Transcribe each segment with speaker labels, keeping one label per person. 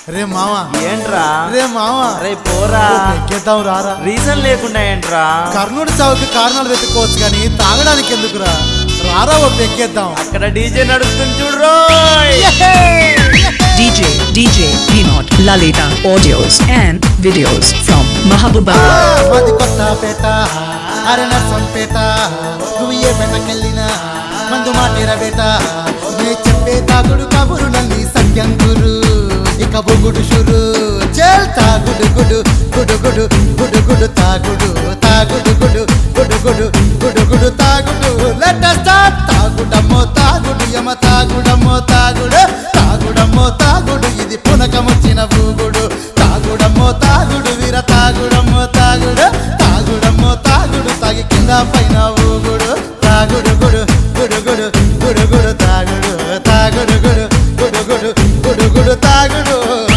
Speaker 1: రే మావా
Speaker 2: ఏంట్రా
Speaker 1: రే మావా
Speaker 2: అరే పోరా
Speaker 1: ఎక్కేద్దాం రారా
Speaker 2: రీజన్ లేకుండా ఏంట్రా
Speaker 1: కర్ణుడి చావుకి కారణాలు వెతుక్కోవచ్చు కానీ తాగడానికి ఎందుకురా రారా ఓ ఎక్కేద్దాం
Speaker 2: అక్కడ డీజే నడుస్తుంది చూడ్రోయ్
Speaker 3: DJ DJ Peanut Lalita audios and videos from Mahabubabad.
Speaker 1: మాది కొత్త పేట అరే నర్సం పేట నువ్వు ఏ పేటకెళ్ళినా మందు మాటేర బేట నే చెప్పే తాగుడు కబురులన్నీ సత్యం గురు ఇక బొగుడు షురు చేల్ తాగుడు గుడు గుడు గుడు గుడు గుడు తాగుడు తాగుడు గుడు గుడు గుడు గుడు గుడు తాగుడు లెట్ స్టార్ట్ తాగుడమ్మో తాగుడు యమ తాగుడమ్మో తాగుడు తాగుడమ్మో తాగుడు ఇది పునకమొచ్చిన బూగుడు తాగుడమ్మో తాగుడు వీర తాగుడమ్మో తాగుడు తాగుడమ్మో తాగుడు తాగి కింద పైన ఊగుడు తాగుడు గుడు గుడు గుడు గుడు గుడు తాగుడు తాగుడు గుడు గుడు గుడు గుడు గుడు తాగుడు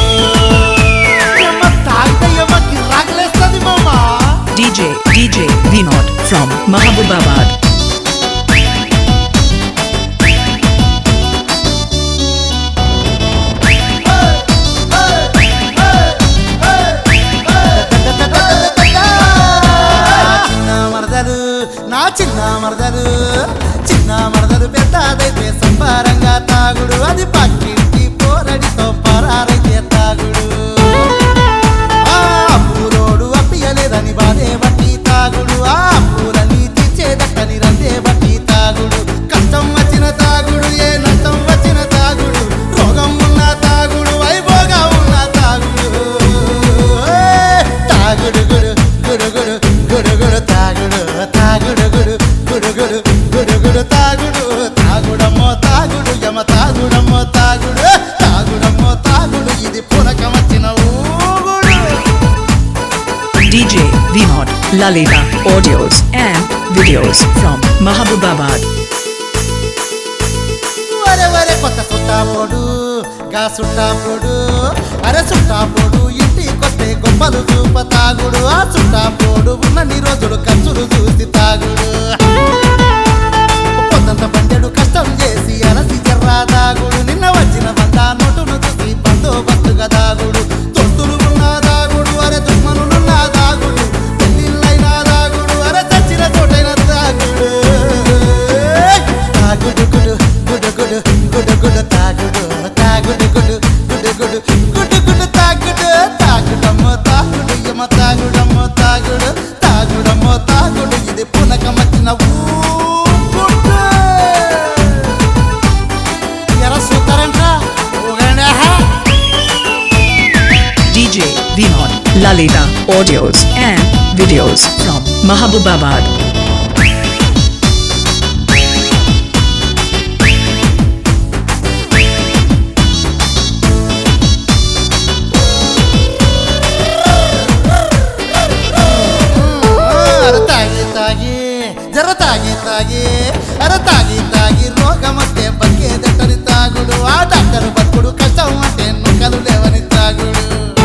Speaker 1: యమ్మ తాగితే యమ్మకి రాగలేస్తుంది మామా
Speaker 3: DJ DJ Peanut from Mahabubabad.
Speaker 1: చిన్న మరదలు నా చిన్న మరదలు చిన్న మరదలు పెద్దదైతే సంబారంగా తాగుడు అది పక్కింటి పోరడితో పరారైతే తాగుడు ఆ పూరోడు అప్పియలేదని బాధే బట్టి తాగుడు ఆ పూలని తీర్చేదట్టని రందే బట్టి తాగుడు కష్టం వచ్చిన తాగుడు ఏ నష్టం వచ్చిన తాగుడు రోగం ఉన్న తాగుడు వైభోగా ఉన్న తాగుడు ఏ, తాగుడు గుడు గుడు గుడు గుడు గుడు తాగుడు తాగుడు గుడు గుడు గుడు గుడు గుడు తాగుడు తాగుడమ్మో తాగుడు యమ తాగుడమ్మో తాగుడు తాగుడమ్మో తాగుడు ఇది పునకం వచ్చిన ఊగుడు
Speaker 3: DJ Peanut Lalita audios and videos from Mahabubabad.
Speaker 1: వరే వరే కొత్త సుట్టాపోడు గా సుట్టాపోడు అరే సుట్టాపోడు ఇంటికొస్తే గొప్పలు చూప తాగుడు ఆ సుట్టాపోడు ఉన్నన్ని రోజులు ఖర్చులు చూసి తాగుడు పొద్దంత పండెడు కష్టం చేసి అలసి జర్రా తాగుడు నిన్న వచ్చిన బంద నోటును చూసి బందోబస్తుగా తాగుడు దోస్తులు ఉన్న తాగుడు అరే దుష్మనులున్న తాగుడు పెళ్ళిళ్ళైన తాగుడు అరే చచ్చిన చోటైన తాగుడు తాగుడు గుడు గుడు గుడు గుడు గుడు తాగుడు తాగుడు గుడు గుడు గుడు గుడు గుడు తాగుడు తాగుడమ్మో తాగుడు యమ తాగుడమ్మో తాగుడు తాగుడమ్మో తాగుడు ఇది పునకమచ్చిన ఊగుడు ఎర సూతారంట్రా ఊగండి ఆహా
Speaker 3: DJ Peanut Lalita audios and videos from Mahabubabad.
Speaker 1: అర తాగి తాగి జర తాగి తాగి అర తాగి తాగి రోగం వస్తే బతికేదట్టని తాగుడు ఆ డాక్టర్ బతుకుడు కష్టం అంటే నొక్కలు లేవని తాగుడు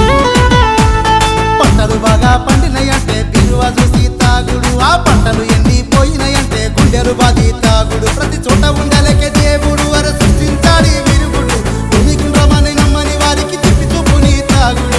Speaker 1: పంటలు బాగా పండినాయంటే బిరువ చూసి తాగుడు ఆ పంటలు ఎండిపోయినాయంటే గుండెలు బాది తాగుడు ప్రతి చోట ఉండలేకే దేవుడు అర సృష్టించాడి విరుగుడు భూమికుండ్రమని నమ్మని వారికి తిప్పి చూపుని తాగుడు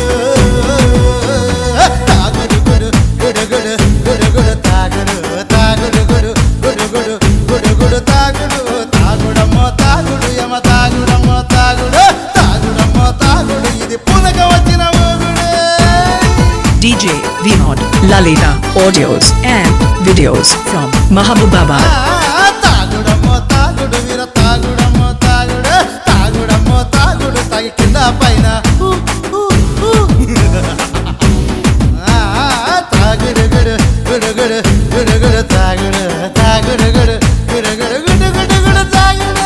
Speaker 1: తాగుడు గుడు గుడు గుడు గుడు గుడు తాగుడు తాగుడు గుడు గుడు గుడు గుడు గుడు తాగుడు తాగుడమ్మో తాగుడు యమ తాగుడమ్మో తాగుడు తాగుడమ్మో తాగుడు ఇది పునక వచ్చిన ఊగుడు
Speaker 3: DJ Vinod Lalita audios and videos from Mahabubabad.
Speaker 1: తాగుడమ్మో తాగుడు వీర తాగుడమ్మో తాగుడు తాగుడమ్మో తాగుడు తాగి కింద పైన ఊ, ఊ, ఊ. ఆ, తాగుడు గుడు గుడు గుడు గుడు గుడు తాగుడు తాగుడు గుడు గుడు గుడు గుడు గుడు గుడు తాగుడు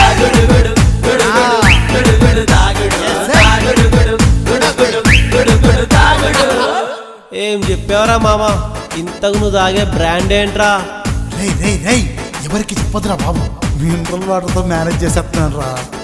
Speaker 4: ఏం చెప్పావరా మామ ఇంతకు నువ్వు తాగే బ్రాండ్ ఏంట్రా
Speaker 1: రేయ్ రేయ్ రేయ్ ఎవరికి చెప్పొద్దురా బాబు మినరల్ వాటర్తో మేనేజ్ చేసేస్తున్నాను రా